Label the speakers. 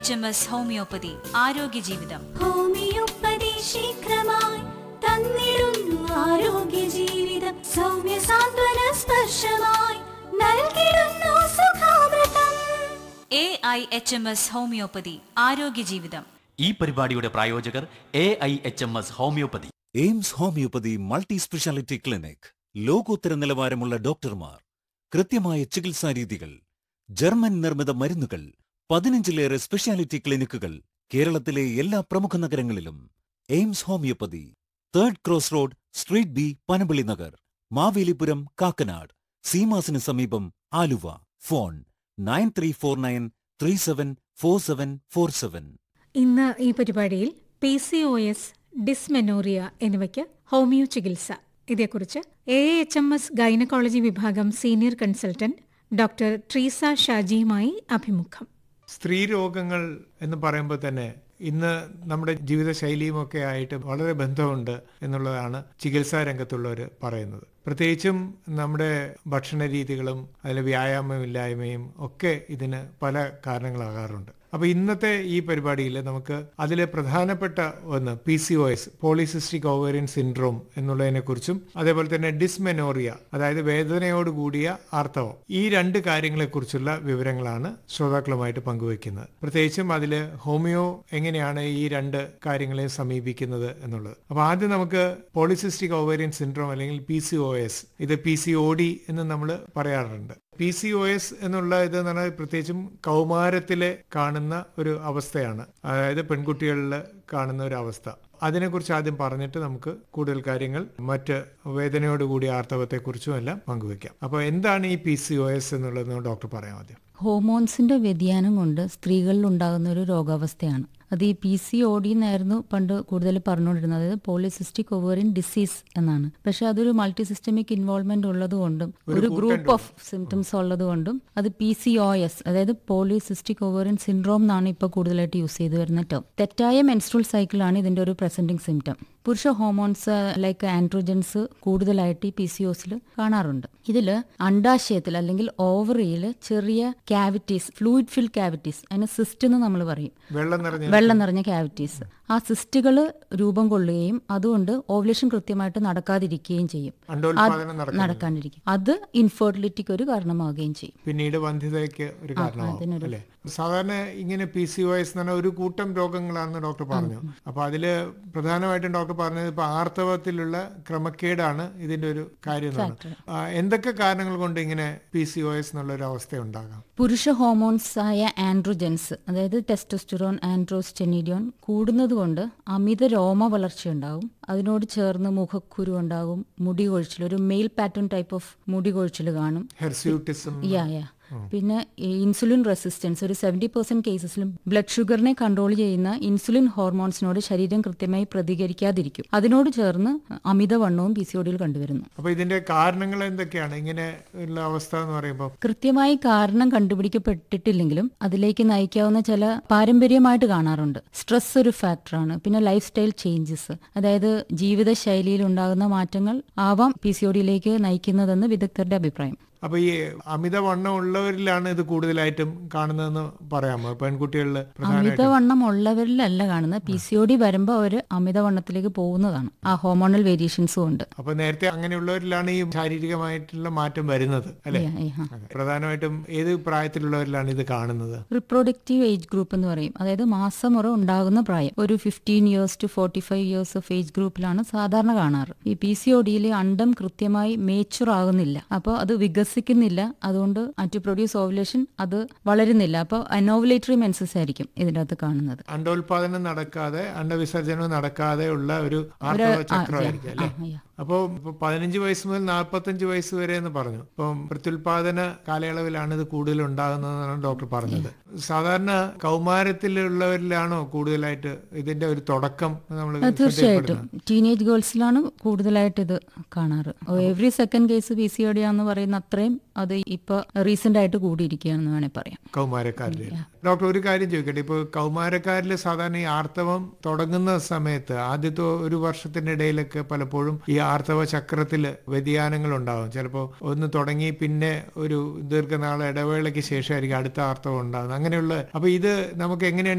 Speaker 1: H M S homoeopathy ആരോഗ്യ ജീവിതം
Speaker 2: homeopathy ശീഘ്രമായി തന്നിടുന്നു ആരോഗ്യ ജീവിതം സൗമ്യ സാന്ത്വന സ്പർശമായി നൽകിടുന്നു സുഖാമൃതം
Speaker 1: A I H M S homoeopathy ആരോഗ്യ ജീവിതം
Speaker 3: ഈ പരിപാടിയുടെ പ്രായോജകർ A I H M S homoeopathy
Speaker 4: AIMS homoeopathy multi speciality clinic ലോകോത്തര നിലവാരമുള്ള ഡോക്ടർമാർ കൃത്യമായ ചികിത്സാ രീതികൾ ജർമ്മൻ നിർമ്മിത മരുന്നുകൾ പതിനഞ്ചിലേറെ സ്പെഷ്യാലിറ്റി ക്ലിനിക്കുകൾ കേരളത്തിലെ എല്ലാ പ്രമുഖ നഗരങ്ങളിലും AIMS homoeopathy third cross road street B Panampilly Nagar Mavelipuram Kakkanad സീമാസിന് സമീപം Aluva phone nine three four nine three seven four seven four seven
Speaker 5: ഇന്ന് ഈ പരിപാടിയിൽ P C O S dysmenorrhoea എന്നിവയ്ക്ക് ഹോമിയോ ചികിത്സ ഇതേക്കുറിച്ച് A H M S gynaecology വിഭാഗം സീനിയർ കൺസൾട്ടന്റ് ഡോക്ടർ ട്രീസ ഷാജിയുമായി അഭിമുഖം
Speaker 6: സ്ത്രീ രോഗങ്ങൾ എന്ന് പറയുമ്പോൾ തന്നെ ഇന്ന് നമ്മുടെ ജീവിതശൈലിയും ഒക്കെ ആയിട്ട് വളരെ ബന്ധമുണ്ട് എന്നുള്ളതാണ് ചികിത്സാ രംഗത്തുള്ളവർ പറയുന്നത് പ്രത്യേകിച്ചും നമ്മുടെ ഭക്ഷണ രീതികളും അതിലെ വ്യായാമമില്ലായ്മയും ഒക്കെ ഇതിന് പല കാരണങ്ങളാകാറുണ്ട് അപ്പോൾ ഇന്നത്തെ ഈ പരിപാടിയിൽ നമുക്ക് അതിലെ പ്രധാനപ്പെട്ട ഒന്ന് P C O S polycystic ovarian syndrome എന്നുള്ളതിനെക്കുറിച്ചും അതേപോലെ തന്നെ ഡിസ്മെനോറിയ അതായത് വേദനയോട് കൂടിയ ആർത്തവം ഈ രണ്ട് കാര്യങ്ങളെക്കുറിച്ചുള്ള വിവരങ്ങളാണ് ശ്രോതാക്കളുമായിട്ട് പങ്കുവയ്ക്കുന്നത് പ്രത്യേകിച്ചും അതിൽ ഹോമിയോ എങ്ങനെയാണ് ഈ രണ്ട് കാര്യങ്ങളെ സമീപിക്കുന്നത് എന്നുള്ളത് അപ്പോൾ ആദ്യം നമുക്ക് പോളിസിസ്റ്റിക് ഓവേറിയൻ സിൻഡ്രോം അല്ലെങ്കിൽ പി സി ഒ എസ് ഇത് പി സി ഒ ഡി എന്ന് നമ്മൾ പറയാറുണ്ട് പി സി ഒ എസ് എന്നുള്ള ഇത് എന്ന് പറഞ്ഞാൽ പ്രത്യേകിച്ചും കൗമാരത്തിലെ കാണുന്ന ഒരു അവസ്ഥയാണ് അതായത് പെൺകുട്ടികളിൽ കാണുന്ന ഒരു അവസ്ഥ അതിനെക്കുറിച്ച് ആദ്യം പറഞ്ഞിട്ട് നമുക്ക് കൂടുതൽ കാര്യങ്ങൾ മറ്റ് വേദനയോടുകൂടിയ ആർത്തവത്തെക്കുറിച്ചും എല്ലാം പങ്കുവെക്കാം അപ്പോൾ എന്താണ് ഈ പി സി ഒ എസ് എന്നുള്ളതെന്ന് ഡോക്ടർ പറയാം ആദ്യം
Speaker 7: ഹോർമോൺസിന്റെ വ്യതിയാനം കൊണ്ട് സ്ത്രീകളിൽ ഉണ്ടാകുന്ന ഒരു രോഗാവസ്ഥയാണ് അത് ഈ പി സി ഒ ഡി എന്നായിരുന്നു പണ്ട് കൂടുതൽ പറഞ്ഞുകൊണ്ടിരുന്നത് അതായത് പോളിസിസ്റ്റിക് ഓവേറിയൻ ഡിസീസ് എന്നാണ് പക്ഷെ അതൊരു മൾട്ടി സിസ്റ്റമിക് ഇൻവോൾവ്മെന്റ് ഉള്ളതുകൊണ്ടും ഒരു ഗ്രൂപ്പ് ഓഫ് സിംറ്റംസ് ഉള്ളതുകൊണ്ടും അത് പി സി ഒ എസ് അതായത് പോളിസിസ്റ്റിക് ഓവേറിയൻ സിൻഡ്രോം എന്നാണ് ഇപ്പോൾ കൂടുതലായിട്ട് യൂസ് ചെയ്തു വരുന്ന ടേം തെറ്റായ മെൻസ്ട്രൽ സൈക്കിളാണ് ഇതിന്റെ ഒരു പ്രസന്റിംഗ് സിംറ്റം പുരുഷ ഹോർമോൺസ് ലൈക്ക് ആൻഡ്രോജൻസ് കൂടുതലായിട്ട് ഈ പി സി ഒസിൽ കാണാറുണ്ട് ഇതിൽ അണ്ടാശയത്തിൽ അല്ലെങ്കിൽ ഓവറിയിൽ ചെറിയ ക്യാവിറ്റീസ് ഫ്ലൂയിഡ് ഫിൽ ക്യാവിറ്റീസ് അതിന് സിസ്റ്റ് എന്ന് നമ്മൾ പറയും
Speaker 6: വെള്ളം നിറഞ്ഞ
Speaker 7: വെള്ളം നിറഞ്ഞ ക്യാവിറ്റീസ് ആ സിസ്റ്റുകൾ രൂപം കൊള്ളുകയും അതുകൊണ്ട് ഓവുലേഷൻ കൃത്യമായിട്ട് നടക്കാതിരിക്കുകയും ചെയ്യും
Speaker 6: അണ്ടോൽപാദനം നടക്കുന്നില്ല.
Speaker 7: നടക്കാണ്ടിരിക്കും അത് ഇൻഫെർട്ടിലിറ്റിക്ക് ഒരു കാരണമാവുകയും ചെയ്യും
Speaker 6: പിന്നീട് വന്ധ്യതയ്ക്ക് ഒരു കാരണമാവും
Speaker 7: അതിനൊരു-
Speaker 6: അല്ലേ സാധാരണ ഇങ്ങനെ പി സി ഒ എസ് എന്ന് പറഞ്ഞ ഒരു കൂട്ടം രോഗങ്ങളാണെന്ന് ഡോക്ടർ പറഞ്ഞു അപ്പൊ അതില് പ്രധാനമായിട്ടും ഡോക്ടർ പറഞ്ഞത് ഇപ്പൊ ആർത്തവത്തിലുള്ള ക്രമക്കേടാണ് ഇതിന്റെ ഒരു കാര്യം എന്നാണ് ആ, എന്തൊക്കെ കാരണങ്ങൾ കൊണ്ട് ഇങ്ങനെ പി സി ഒ എസ് എന്നുള്ള ഒരു അവസ്ഥ ഉണ്ടാകാം
Speaker 7: പുരുഷ ഹോർമോൺസ് ആയ ആൻഡ്രോജൻസ് അതായത് ടെസ്റ്റോസ്റ്റിറോൺ ആൻഡ്രോസ്റ്റെനിഡിയോൺ കൂടുന്നത് കൊണ്ട് അമിത രോമ വളർച്ച ഉണ്ടാവും അതിനോട് ചേർന്ന് മുഖക്കുരു ഉണ്ടാകും മുടി കൊഴിച്ചിൽ ഒരു മെയിൽ പാറ്റേൺ ടൈപ്പ് ഓഫ് മുടി കൊഴിച്ചിൽ കാണും
Speaker 6: ഹെർസ്യൂട്ടിസം
Speaker 7: യാ യാ പിന്നെ ഈ ഇൻസുലിൻ റെസിസ്റ്റൻസ് ഒരു സെവൻറ്റി പെർസെന്റ് കേസസിലും ബ്ലഡ് ഷുഗറിനെ കൺട്രോൾ ചെയ്യുന്ന ഇൻസുലിൻ ഹോർമോൺസിനോട് ശരീരം കൃത്യമായി പ്രതികരിക്കാതിരിക്കും അതിനോട് ചേർന്ന് അമിതവണ്ണവും പി സി ഒ ഡിയിൽ കണ്ടുവരുന്നു
Speaker 6: അപ്പൊ ഇതിന്റെ കാരണങ്ങൾ എന്തൊക്കെയാണ് ഇങ്ങനെ ഉള്ള അവസ്ഥ എന്ന് പറയുമ്പോൾ
Speaker 7: കൃത്യമായി കാരണം കണ്ടുപിടിക്കപ്പെട്ടിട്ടില്ലെങ്കിലും അതിലേക്ക് നയിക്കാവുന്ന ചില പാരമ്പര്യമായിട്ട് കാണാറുണ്ട് സ്ട്രെസ് ഒരു ഫാക്ടറാണ് പിന്നെ ലൈഫ് സ്റ്റൈൽ ചേഞ്ചസ് അതായത് ജീവിതശൈലിയിൽ ഉണ്ടാകുന്ന മാറ്റങ്ങൾ ആവാം പി സി ഒ ഡിയിലേക്ക് നയിക്കുന്നതെന്ന് വിദഗ്ധരുടെ അഭിപ്രായം
Speaker 6: അപ്പൊ ഈ അമിതവണ്ണം ഉള്ളവരിലാണ് ഇത് കൂടുതലായിട്ടും കാണുന്നതെന്ന് പറയാമോ പെൺകുട്ടികളിൽ പ്രധാനമായിട്ടും
Speaker 7: അമിതവണ്ണം ഉള്ളവരിലല്ല കാണുന്നത് പി സി ഒ ഡി വരുമ്പോൾ അവർ അമിതവണ്ണത്തിലേക്ക് പോകുന്നതാണ് ആ ഹോർമോണൽ വേരിയേഷൻസും ഉണ്ട്
Speaker 6: അപ്പൊ നേരത്തെ അങ്ങനെയുള്ളവരിലാണ് ഈ ശാരീരികമായിട്ടുള്ള മാറ്റം വരുന്നത് അല്ലെ
Speaker 7: Yeah, yeah.
Speaker 6: അതെ. പ്രധാനമായിട്ടും ഏത് പ്രായത്തിലുള്ളവരിലാണ് ഇത് കാണുന്നത്
Speaker 7: റിപ്രൊഡക്റ്റീവ് ഏജ് ഗ്രൂപ്പ് എന്ന് പറയും അതായത് മാസമുറ ഉണ്ടാകുന്ന പ്രായം ഒരു fifteen years to forty five years of age ഗ്രൂപ്പിലാണ് സാധാരണ കാണാറ് ഈ പി സി ഒ ഡിയിലെ അണ്ടം കൃത്യമായി മേച്ചുർ ആകുന്നില്ല അപ്പോൾ അത് വികസിക്കുന്നില്ല അതുകൊണ്ട് ടു പ്രൊഡ്യൂസ് ഓവുലേഷൻ അത് വളരുന്നില്ല അപ്പോൾ അനോവുലേറ്ററി മെൻസസ് ആയിരിക്കും ഇതിൻ്റെ അകത്ത് കാണുന്നത്
Speaker 6: അണ്ടോൽപാദനം നടക്കാതെ അണ്ടവിസർജനം നടക്കാതെ ഉള്ള ഒരു ആർത്തവ ചക്രമായിരിക്കും അല്ലെ
Speaker 7: ആ, yeah.
Speaker 6: അപ്പോൾ ഇപ്പൊ പതിനഞ്ച് വയസ്സ് മുതൽ നാൽപ്പത്തഞ്ച് വയസ്സ് വരെ എന്ന് പറഞ്ഞു അപ്പം പ്രത്യുൽപാദന കാലയളവിലാണ് ഇത് കൂടുതൽ ഉണ്ടാകുന്നതെന്നാണ് ഡോക്ടർ പറഞ്ഞത് സാധാരണ കൗമാരത്തിലുള്ളവരിലാണോ കൂടുതലായിട്ട് ഇതിന്റെ ഒരു തുടക്കം നമ്മൾ
Speaker 7: ആ, തീർച്ചയായിട്ടും ടീനേജ് ഗേൾസിലാണ് കൂടുതലായിട്ട് ഇത് കാണാറ് every second case P C O D ആന്ന് പറയുന്ന അത്രയും അത് ഇപ്പൊ റീസെന്റ് ആയിട്ട് കൂടിയിരിക്കുകയാണെന്ന് വേണേൽ പറയാം
Speaker 6: കൗമാരക്കാരിൽ ഡോക്ടർ ഒരു കാര്യം ചോദിക്കട്ടെ ഇപ്പോൾ കൗമാരക്കാരിൽ സാധാരണ ഈ ആർത്തവം തുടങ്ങുന്ന സമയത്ത് ആദ്യത്തെ ഒരു വർഷത്തിനിടയിലൊക്കെ പലപ്പോഴും ഈ ആർത്തവ ചക്രത്തിൽ വ്യതിയാനങ്ങൾ ഉണ്ടാകും ചിലപ്പോൾ ഒന്ന് തുടങ്ങി പിന്നെ ഒരു ദീർഘനാൾ ഇടവേളയ്ക്ക് ശേഷമായിരിക്കും അടുത്ത ആർത്തവം ഉണ്ടാകുന്നത് അങ്ങനെയുള്ള അപ്പൊ ഇത് നമുക്ക് എങ്ങനെയാണ്